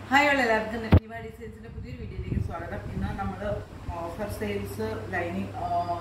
hi ഉള്ള എല്ലാവർക്കും നെറ്റിവ ഡിസൈൻസിന്റെ പുതിയൊരു വീഡിയോയിലേക്ക് സ്വാഗതം ഇന്ന് നമ്മൾ ഓഫർ സെയിൽസ് ലൈനിങ്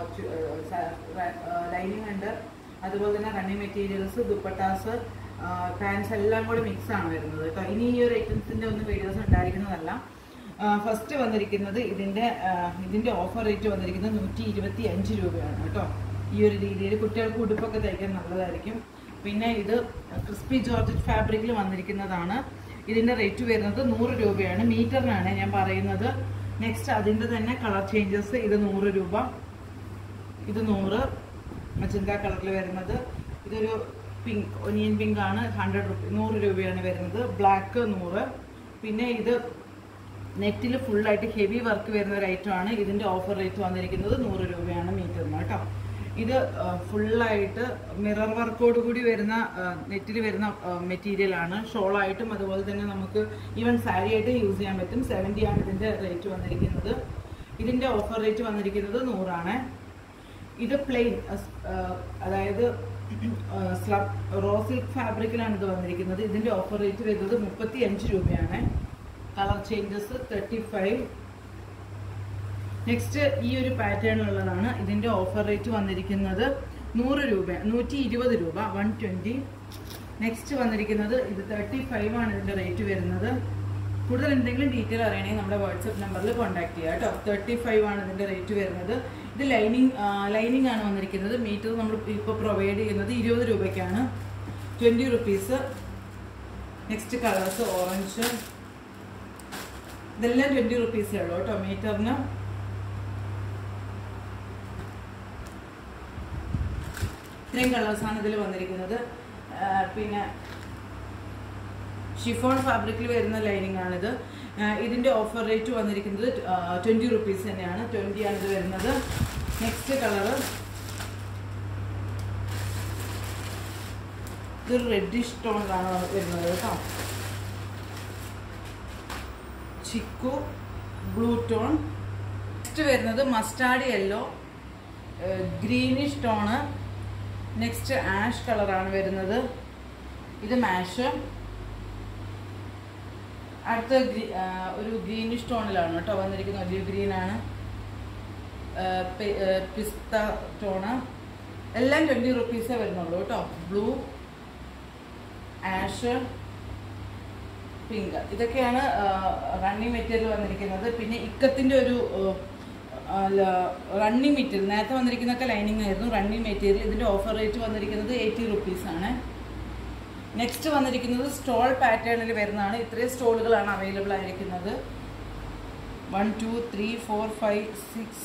ലൈനിങ് ഉണ്ട് അതുപോലെ തന്നെ റണ്ണിങ് മെറ്റീരിയൽസ് ദുപ്പട്ടാസ് പാൻസ് എല്ലാം കൂടി മിക്സ് ആണ് വരുന്നത് കേട്ടോ ഇനി ഈ ഒരു ഐറ്റംസിന്റെ ഒന്നും വീഡിയോസ് ഉണ്ടായിരിക്കുന്നതല്ല ഫസ്റ്റ് വന്നിരിക്കുന്നത് ഇതിന്റെ ആ, ഇതിന്റെ ഓഫർ റേറ്റ് വന്നിരിക്കുന്നത് നൂറ്റി ഇരുപത്തി അഞ്ച് രൂപയാണ് കേട്ടോ ഈ ഒരു രീതിയിൽ കുട്ടികൾക്ക് ഉടുപ്പൊക്കെ തയ്ക്കാൻ നല്ലതായിരിക്കും പിന്നെ ഇത് ക്രിസ്പി ജോർജറ്റ് ഫാബ്രിക്കിൽ വന്നിരിക്കുന്നതാണ് ഇതിന്റെ റേറ്റ് വരുന്നത് നൂറ് രൂപയാണ് മീറ്ററിനാണ് ഞാൻ പറയുന്നത് നെക്സ്റ്റ് അതിന്റെ തന്നെ കളർ ചേഞ്ചസ് ഇത് നൂറ് രൂപ ഇത് നൂറ് മജന്ത കളറിൽ വരുന്നത് ഇതൊരു പിങ്ക് ഒനിയൻ പിങ്ക് ആണ് ഹൺഡ്രഡ് റുപ്പി നൂറ് രൂപയാണ് വരുന്നത് ബ്ലാക്ക് നൂറ് പിന്നെ ഇത് നെറ്റിൽ ഫുള്ളായിട്ട് ഹെവി വർക്ക് വരുന്ന ഒരു ഐറ്റം ആണ് ഇതിന്റെ ഓഫർ റേറ്റ് വന്നിരിക്കുന്നത് നൂറ് രൂപയാണ് മീറ്ററിന് കേട്ടോ ഇത് ഫുള്ളായിട്ട് മിറർ വർക്കോട് കൂടി വരുന്ന നെറ്റിൽ വരുന്ന മെറ്റീരിയൽ ആണ് ഷോളായിട്ടും അതുപോലെ തന്നെ നമുക്ക് ഈവൻ സാരി ആയിട്ട് യൂസ് ചെയ്യാൻ പറ്റും സെവൻറ്റി ആണ് ഇതിന്റെ റേറ്റ് വന്നിരിക്കുന്നത് ഇതിന്റെ ഓഫർ റേറ്റ് വന്നിരിക്കുന്നത് നൂറാണ് ഇത് പ്ലെയിൻ അതായത് സ്ലബ് റോ സിൽക്ക് ഫാബ്രിക്കിലാണ് ഇത് വന്നിരിക്കുന്നത് ഇതിന്റെ ഓഫർ റേറ്റ് വരുന്നത് മുപ്പത്തി അഞ്ച് രൂപയാണ് colour changes thirty five next ഈ ഒരു പാറ്റേണിലുള്ളതാണ് ഇതിന്റെ ഓഫർ റേറ്റ് വന്നിരിക്കുന്നത് നൂറ് രൂപ നൂറ്റി ഇരുപത് രൂപ വൺ ട്വന്റി നെക്സ്റ്റ് വന്നിരിക്കുന്നത് ഇത് തേർട്ടി ഫൈവ് ആണ് ഇതിന്റെ റേറ്റ് വരുന്നത് കൂടുതൽ എന്തെങ്കിലും ഡീറ്റെയിൽ അറിയണമെങ്കിൽ നമ്മുടെ വാട്സപ്പ് നമ്പറിൽ കോൺടാക്ട് ചെയ്യുക കേട്ടോ തേർട്ടി ഫൈവ് ആണ് ഇതിന്റെ റേറ്റ് വരുന്നത് ഇത് ലൈനിങ് ലൈനിങ് ആണ് വന്നിരിക്കുന്നത് മീറ്റർ നമ്മൾ ഇപ്പോൾ പ്രൊവൈഡ് ചെയ്യുന്നത് ഇരുപത് രൂപയ്ക്കാണ് twenty rupees next colours orange ഇതെല്ലാം ട്വൻറ്റി റുപ്പീസേ ഉള്ളൂ കേട്ടോ മീറ്ററിന് ഇത്രയും കളേഴ്സാണ് ഇതിൽ വന്നിരിക്കുന്നത് ആ, പിന്നെ ഷിഫോൺ ഫാബ്രിക്കിൽ വരുന്ന ലൈനിങ് ആണിത് ആ, ഇതിന്റെ ഓഫർ റേറ്റ് വന്നിരിക്കുന്നത് ട്വന്റി റുപ്പീസ് തന്നെയാണ് ട്വന്റി ആണ് ഇത് വരുന്നത് നെക്സ്റ്റ് കളറ് ഇതൊരു റെഡിഷ് ടോണിലാണ് വരുന്നത് കേട്ടോ ചിക്കു ബ്ലൂ ടോൺ നെക്സ്റ്റ് വരുന്നത് mustard yellow greenish tone next ash കളറാണ് വരുന്നത് ഇത് മാഷ് അടുത്ത ഗ്രീ- ആ, ഒരു ഗ്രീനിഷ് ടോണിലാണ് കേട്ടോ വന്നിരിക്കുന്നത് ഒലിവ് ഗ്രീൻ ആണ് പിസ്ത ടോണ് എല്ലാം ട്വൻറ്റി റുപ്പീസേ വരുന്നുള്ളൂ കേട്ടോ ബ്ലൂ ആഷ് പിങ്ക് ഇതൊക്കെയാണ് റണ്ണിങ് മെറ്റീരിയൽ വന്നിരിക്കുന്നത് പിന്നെ ഇക്കത്തിന്റെ ഒരു റണ്ണിങ് മെറ്റീരിയൽ നേരത്തെ വന്നിരിക്കുന്നൊക്കെ ലൈനിങ് ആയിരുന്നു റണ്ണിങ് മെറ്റീരിയൽ ഇതിന്റെ ഓഫർ റേറ്റ് വന്നിരിക്കുന്നത് എയ്റ്റി റുപ്പീസ് ആണ് നെക്സ്റ്റ് വന്നിരിക്കുന്നത് സ്റ്റോൾ പാറ്റേണിൽ വരുന്നതാണ് ഇത്രയും സ്റ്റോളുകളാണ് അവൈലബിൾ ആയിരിക്കുന്നത് one two three four five six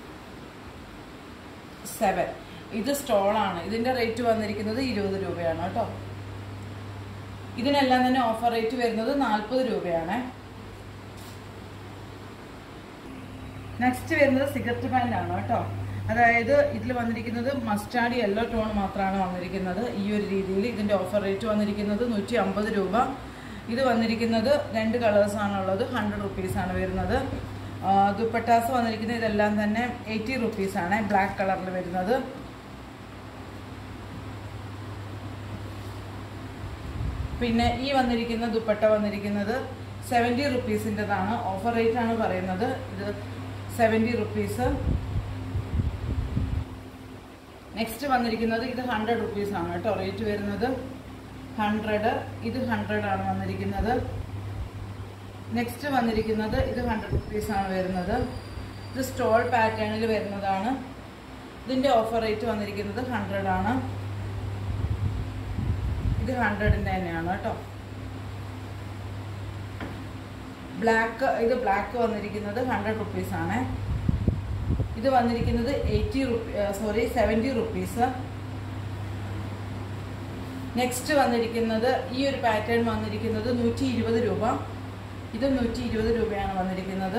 seven ഇത് സ്റ്റോളാണ് ഇതിന്റെ റേറ്റ് വന്നിരിക്കുന്നത് ഇരുപത് രൂപയാണ് കേട്ടോ ഇതിനെല്ലാം തന്നെ ഓഫർ റേറ്റ് വരുന്നത് നാൽപ്പത് രൂപയാണ് നെക്സ്റ്റ് വരുന്നത് സിഗരറ്റ് പാൻ്റ് ആണ് കേട്ടോ അതായത് ഇതിൽ വന്നിരിക്കുന്നത് മസ്റ്റാർഡ് യെല്ലോ ടോൺ മാത്രമാണ് വന്നിരിക്കുന്നത് ഈ ഒരു രീതിയിൽ ഇതിന്റെ ഓഫർ റേറ്റ് വന്നിരിക്കുന്നത് നൂറ്റി അമ്പത് രൂപ ഇത് വന്നിരിക്കുന്നത് രണ്ട് കളേഴ്സ് ആണുള്ളത് ഹൺഡ്രഡ് റുപ്പീസ് ആണ് വരുന്നത് ആ, ദുപ്പട്ടാസ് വന്നിരിക്കുന്നത് ഇതെല്ലാം തന്നെ എയ്റ്റി റുപ്പീസ് ആണ് ബ്ലാക്ക് കളറിൽ വരുന്നത് പിന്നെ ഈ വന്നിരിക്കുന്ന ദുപ്പട്ട വന്നിരിക്കുന്നത് സെവൻറ്റി റുപ്പീസിൻ്റെതാണ് ഓഫർ റേറ്റ് ആണ് പറയുന്നത് ഇത് സെവൻറ്റി റുപ്പീസ് നെക്സ്റ്റ് വന്നിരിക്കുന്നത് ഇത് ഹൺഡ്രഡ് റുപ്പീസ് ആണ് കേട്ടോ റേറ്റ് വരുന്നത് ഹൺഡ്രഡ് ഇത് ഹൺഡ്രഡ് ആണ് വന്നിരിക്കുന്നത് നെക്സ്റ്റ് വന്നിരിക്കുന്നത് ഇത് ഹൺഡ്രഡ് റുപ്പീസ് ആണ് വരുന്നത് ഇത് സ്റ്റോൾ പാറ്റേണിൽ വരുന്നതാണ് ഇതിൻ്റെ ഓഫർ റേറ്റ് വന്നിരിക്കുന്നത് ഹൺഡ്രഡ് ആണ് ഇത് ഹൺഡ്രഡിൻ്റെ തന്നെയാണ് കേട്ടോ ബ്ലാക്ക് ഇത് ബ്ലാക്ക് വന്നിരിക്കുന്നത് ഹൺഡ്രഡ് റുപ്പീസ് ആണ് ഇത് വന്നിരിക്കുന്നത് eighty rupee sorry seventy rupees next വന്നിരിക്കുന്നത് ഈ ഒരു പാറ്റേൺ വന്നിരിക്കുന്നത് നൂറ്റി ഇരുപത് രൂപ ഇത് നൂറ്റി ഇരുപത് രൂപയാണ് വന്നിരിക്കുന്നത്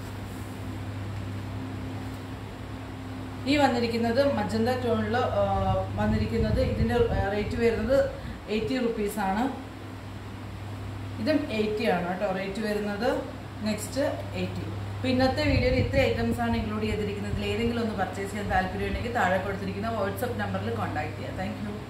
ഈ വന്നിരിക്കുന്നത് മജന്ത ടോണിൽ വന്നിരിക്കുന്നത് ഇതിന്റെ റേറ്റ് വരുന്നത് എയ്റ്റി റുപ്പീസ് ആണ് ഇതും എയ്റ്റി ആണ് കേട്ടോ റേറ്റ് വരുന്നത് നെക്സ്റ്റ് എയ്റ്റി അപ്പോൾ ഇന്നത്തെ വീഡിയോയിൽ ഇത്ര ഐറ്റംസ് ആണ് ഇൻക്ലൂഡ് ചെയ്തിരിക്കുന്നത് ഇതിൽ ഏതെങ്കിലും ഒന്ന് പർച്ചേസ് ചെയ്യാൻ താല്പര്യമുണ്ടെങ്കിൽ താഴെ കൊടുത്തിരിക്കുന്ന വാട്സപ്പ് നമ്പറിൽ കോൺടാക്ട് ചെയ്യാം താങ്ക് യു